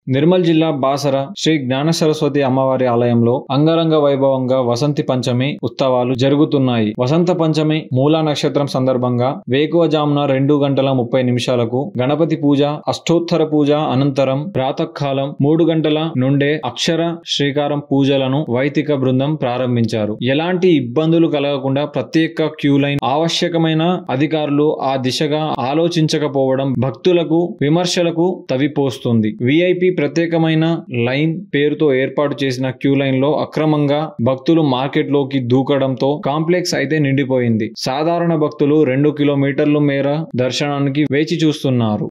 నిర్మల్ జిల్లా బాసర శ్రీ జ్ఞాన సరస్వతి అమ్మవారి ఆలయంలో అంగరంగ వైభవంగా వసంతి పంచమి ఉత్సవాలు జరుగుతున్నాయి వసంత పంచమి మూలా నక్షత్రం సందర్భంగా వేకువజామున రెండు గంటల ముప్పై నిమిషాలకు గణపతి పూజ అష్టోత్తర పూజ అనంతరం ప్రాతకాలం మూడు గంటల నుండే అక్షర శ్రీకారం పూజలను వైదిక బృందం ప్రారంభించారు ఎలాంటి ఇబ్బందులు కలగకుండా ప్రత్యేక క్యూ లైన్ ఆవశ్యకమైన అధికారులు ఆ దిశగా ఆలోచించకపోవడం భక్తులకు విమర్శలకు తవిపోస్తుంది విఐపి ప్రత్యేకమైన లైన్ పేరుతో ఏర్పాటు చేసిన క్యూ లైన్ లో అక్రమంగా భక్తులు మార్కెట్ లోకి దూకడంతో కాంప్లెక్స్ అయితే నిండిపోయింది సాధారణ భక్తులు రెండు కిలోమీటర్ల మేర దర్శనానికి వేచి చూస్తున్నారు